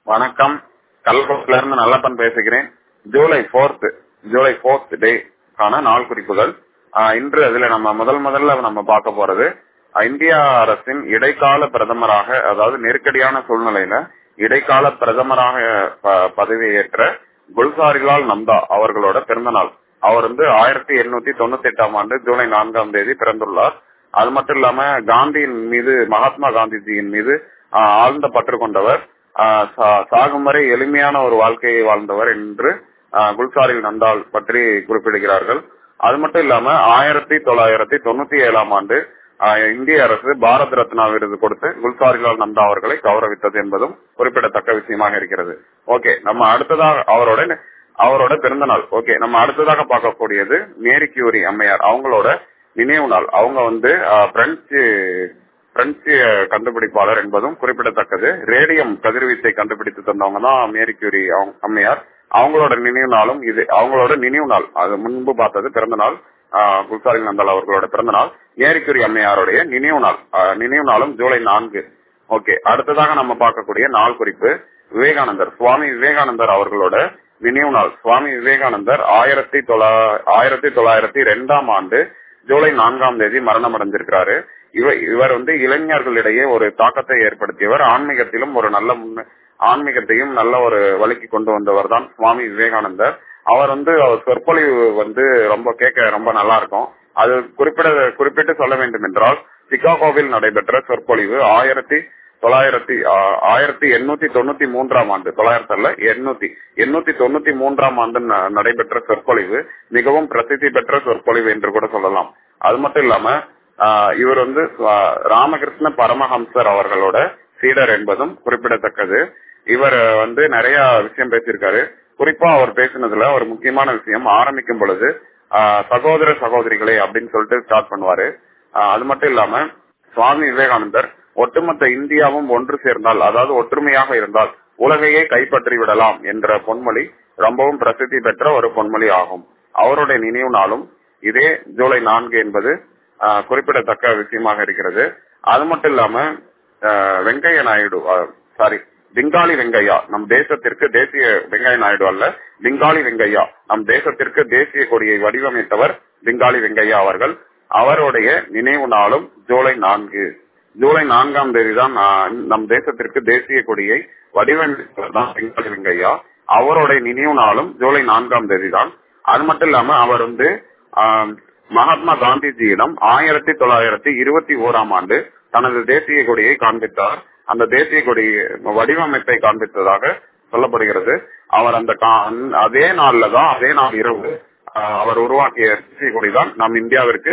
வணக்கம் கள்ளக்குளத்துல இருந்து நல்லப்பன் பேசுகிறேன் ஜூலை போர்த் ஜூலை போர்த் டே ஆன நாள் குறிப்புகள் ஆஹ் இன்று அதுல நம்ம முதல் முதல்ல நம்ம பார்க்க போறது ஆஹ் இந்திய அரசின் இடைக்கால பிரதமராக அதாவது நெருக்கடியான சூழ்நிலையில இடைக்கால பிரதமராக ப- பதவியேற்ற குல்சாரிலால் நந்தா அவர்களோட பிறந்த நாள் அவர் வந்து ஆயிரத்தி எண்ணூத்தி தொண்ணூத்தி எட்டாம் ஆண்டு ஜூலை நான்காம் தேதி பிறந்துள்ளார் அது மட்டும் இல்லாம காந்தியின் மீது மகாத்மா காந்திஜியின் மீது ஆஹ் ஆழ்ந்த பற்று கொண்டவர் ஆஹ் சா- சாகும் வரை எளிமையான ஒரு வாழ்க்கையை வாழ்ந்தவர் என்று ஆஹ் குல்சாரில் நந்தால் பற்றி குறிப்பிடுகிறார்கள் அது மட்டும் இல்லாம ஆயிரத்தி தொள்ளாயிரத்தி தொண்ணூத்தி ஏழாம் ஆண்டு ஆஹ் இந்திய அரசு பாரத் ரத்னா விருது கொடுத்து குல்சாரிலால் நந்தா அவர்களை கௌரவித்தது என்பதும் குறிப்பிடத்தக்க விஷயமாக இருக்கிறது ஓகே நம்ம அடுத்ததாக அவரோட அவரோட பிறந்த நாள் ஓகே நம்ம அடுத்ததாக பார்க்கக்கூடியது மேரி கியூரி அம்மையார் அவங்களோட நினைவு நாள் அவங்க வந்து ஆஹ், பிரெஞ்சு பிரெஞ்சு கண்டுபிடிப்பாளர் என்பதும் குறிப்பிடத்தக்கது ரேடியம் கதிர்வீச்சை கண்டுபிடித்து தந்தவங்க தான் மேரி கியூரி அவங்க- அம்மையார் அவங்களோட நினைவு நாளும் இது அவங்களோட நினைவு நாள் அது முன்பு பார்த்தது பிறந்த நாள் ஆஹ், குல்சாரி நந்தால் அவர்களோட பிறந்த நாள் மேரி கியூரி அம்மையாருடைய நினைவு நாள் ஆஹ், நினைவு நாளும் ஜூலை நான்கு ஓகே அடுத்ததாக நம்ம பார்க்கக்கூடிய நாள் குறிப்பு விவேகானந்தர் சுவாமி விவேகானந்தர் அவர்களோட நினைவு நாள் சுவாமி விவேகானந்தர் ஆயிரத்தி தொள்ளா ஆயிரத்தி தொள்ளாயிரத்தி ரெண்டாம் ஆண்டு ஜூலை நான்காம் தேதி மரணம் அடைஞ்சிருக்கிறாரு இவர் இவர் வந்து இளைஞர்களிடையே ஒரு தாக்கத்தை ஏற்படுத்தியவர் ஆன்மீகத்திலும் ஒரு நல்ல முன்ன- ஆன்மீகத்தையும் நல்ல ஒரு வழிக்கு கொண்டு வந்தவர் தான் சுவாமி விவேகானந்தர் அவர் வந்து அவர் சொற்பொழிவு வந்து ரொம்ப கேட்க ரொம்ப நல்லா இருக்கும் அது குறிப்பிட குறிப்பிட்டு சொல்ல வேண்டும் என்றால் சிகாகோவில் நடைபெற்ற சொற்பொழிவு ஆயிரத்தி தொள்ளாயிரத்தி ஆ- ஆயிரத்தி எண்ணூத்தி தொண்ணூத்தி மூன்றாம் ஆண்டு தொள்ளாயிரத்தி அல்ல எண்ணூத்தி எண்ணூத்தி தொண்ணூத்தி மூன்றாம் ஆண்டு ந- நடைபெற்ற சொற்பொழிவு மிகவும் பிரசித்தி பெற்ற சொற்பொழிவு என்று கூட சொல்லலாம் அது மட்டும் இல்லாம ஆஹ், இவர் வந்து ஆஹ், ராமகிருஷ்ண பரமஹம்சர் அவர்களோட சீடர் என்பதும் குறிப்பிடத்தக்கது இவர் வந்து நிறைய விஷயம் பேசியிருக்காரு குறிப்பா அவர் பேசினதுல ஒரு முக்கியமான விஷயம் ஆரம்பிக்கும் பொழுது ஆஹ், சகோதர சகோதரிகளே அப்படின்னு சொல்லிட்டு ஸ்டார்ட் பண்ணுவாரு ஆஹ், அது மட்டும் இல்லாம சுவாமி விவேகானந்தர் ஒட்டுமொத்த இந்தியாவும் ஒன்று சேர்ந்தால் அதாவது ஒற்றுமையாக இருந்தால் உலகையே கைப்பற்றி விடலாம் என்ற பொன்மொழி ரொம்பவும் பிரசித்தி பெற்ற ஒரு பொன்மொழி ஆகும் அவருடைய நினைவு நாளும் இதே ஜூலை நான்கு என்பது ஆஹ், குறிப்பிடத்தக்க விஷயமாக இருக்கிறது அது மட்டும் இல்லாம ஆஹ், வெங்கைய நாயுடு சாரி பெங்காலி வெங்கையா நம் தேசத்திற்கு தேசிய வெங்கைய நாயுடு அல்ல பெங்காலி வெங்கையா நம் தேசத்திற்கு தேசிய கொடியை வடிவமைத்தவர் பெங்காலி வெங்கையா அவர்கள் அவருடைய நினைவு நாளும் ஜூலை நான்கு ஜூலை நான்காம் தேதி தான் நம் தேசத்திற்கு தேசிய கொடியை வடிவமைத்தவர் தான் பெங்காலி வெங்கையா அவருடைய நினைவு நாளும் ஜூலை நான்காம் தேதி தான் அது மட்டும் இல்லாம அவர் வந்து ஆஹ், மகாத்மா காந்திஜியிடம் ஆயிரத்தி தொள்ளாயிரத்தி இருபத்தி ஓராம் ஆண்டு தனது தேசிய கொடியை காண்பித்தார் அந்த தேசிய கொடி வடிவமைப்பை காண்பித்ததாக சொல்லப்படுகிறது அவர் அந்த கா- அதே நாள்ல தான் அதே நாள் இரவு ஆஹ், அவர் உருவாக்கிய தேசிய கொடி தான் நம் இந்தியாவிற்கு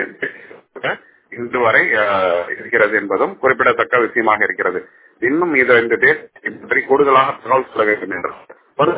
இன்று வரை ஆஹ், இருக்கிறது என்பதும் குறிப்பிடத்தக்க விஷயமாக இருக்கிறது இன்னும் இது இந்த தேசிய பற்றி கூடுதலாக தகவல் சொல்ல வேண்டும் என்றால் ஒரு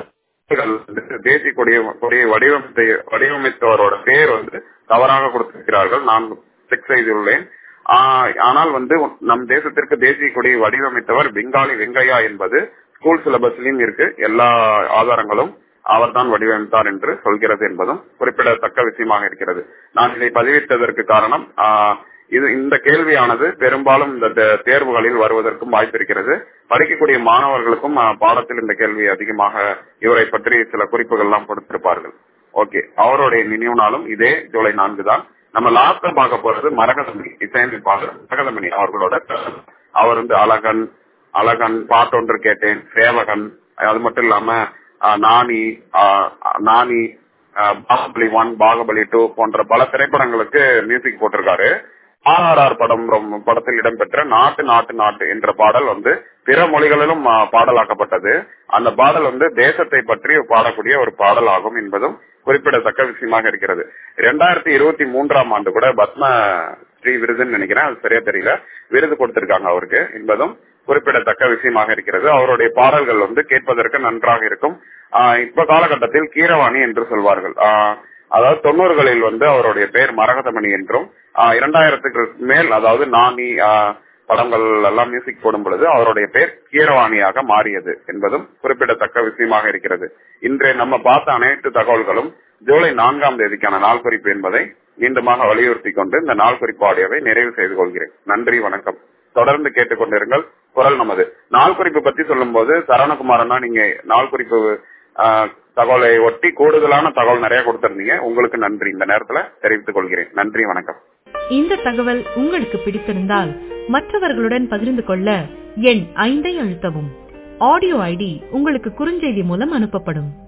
தேசிய கொடியை கொடியை வடிவமைத்த வடிவமைத்தவரோட பேர் வந்து தவறாக கொடுத்திருக்கிறார்கள் நான் செக் செய்துள்ளேன் ஆஹ், ஆனால் வந்து நம் தேசத்திற்கு தேசிய கொடியை வடிவமைத்தவர் பெங்காலி வெங்கையா என்பது ஸ்கூல் சிலபஸ்லயும் இருக்கு எல்லா ஆதாரங்களும் அவர்தான் வடிவமைத்தார் என்று சொல்கிறது என்பதும் குறிப்பிடத்தக்க விஷயமாக இருக்கிறது நான் இதை பதிவிட்டதற்கு காரணம் ஆஹ், இது இந்த கேள்வியானது பெரும்பாலும் இந்த தே- தேர்வுகளில் வருவதற்கும் வாய்ப்பு இருக்கிறது படிக்கக்கூடிய மாணவர்களுக்கும் ஆஹ், பாடத்தில் இந்த கேள்வி அதிகமாக இவரை பற்றி சில குறிப்புகள் எல்லாம் கொடுத்திருப்பார்கள் ஓகே அவருடைய நினைவு நாளும் இதே ஜூலை நான்கு தான் நம்ம லாஸ்ட்ல பார்க்க போறது மரகதமணி இசையமைப்பாளர் மரகதமணி அவர்களோட அவர் வந்து அழகன் அழகன் பாட்டொன்று கேட்டேன் சேவகன் அது மட்டும் இல்லாம ஆஹ், நாணி ஆஹ், நாணி ஆஹ், பாகுபலி ஒன் பாகுபலி டூ போன்ற பல திரைப்படங்களுக்கு மியூசிக் போட்டிருக்காரு ஆர்ஆர்ஆர் படம் ரொம்ப- படத்தில் இடம்பெற்ற நாட்டு நாட்டு நாட்டு என்ற பாடல் வந்து பிற மொழிகளிலும் ஆஹ், பாடலாக்கப்பட்டது அந்த பாடல் வந்து தேசத்தை பற்றி பாடக்கூடிய ஒரு பாடல் ஆகும் என்பதும் குறிப்பிடத்தக்க விஷயமாக இருக்கிறது இரண்டாயிரத்தி இருபத்தி மூன்றாம் ஆண்டு கூட பத்ம ஸ்ரீ விருதுன்னு நினைக்கிறேன் அது சரியா தெரியல விருது கொடுத்திருக்காங்க அவருக்கு என்பதும் குறிப்பிடத்தக்க விஷயமாக இருக்கிறது அவருடைய பாடல்கள் வந்து கேட்பதற்கு நன்றாக இருக்கும் ஆஹ் இப்ப காலகட்டத்தில் கீரவாணி என்று சொல்வார்கள் ஆஹ் அதாவது தொண்ணூறுகளில் வந்து அவருடைய பெயர் மரகதமணி என்றும் ஆஹ் இரண்டாயிரத்துக்கு மேல் அதாவது நாணி ஆஹ் படங்கள் எல்லாம் மியூசிக் போடும் பொழுது அவருடைய பெயர் கீரவாணியாக மாறியது என்பதும் குறிப்பிடத்தக்க விஷயமாக இருக்கிறது இன்று நம்ம பார்த்த அனைத்து தகவல்களும் ஜூலை நான்காம் தேதிக்கான நாள் குறிப்பு என்பதை மீண்டுமாக வலியுறுத்தி கொண்டு இந்த நாள் குறிப்பு ஆடியோவை நிறைவு செய்து கொள்கிறேன் நன்றி வணக்கம் தொடர்ந்து கேட்டுக்கொண்டிருங்கள் குரல் நமது நாள் குறிப்பு பத்தி சொல்லும்போது சரவணகுமாரனா நீங்க நாள் குறிப்பு ஆஹ், தகவலை ஒட்டி கூடுதலான தகவல் நிறைய கொடுத்திருந்தீங்க உங்களுக்கு நன்றி இந்த நேரத்துல தெரிவித்துக் கொள்கிறேன் நன்றி வணக்கம் இந்த தகவல் உங்களுக்கு பிடித்திருந்தால் மற்றவர்களுடன் பகிர்ந்து கொள்ள எண் ஐந்தை அழுத்தவும் ஆடியோ ஐடி உங்களுக்கு குறுஞ்செய்தி மூலம் அனுப்பப்படும்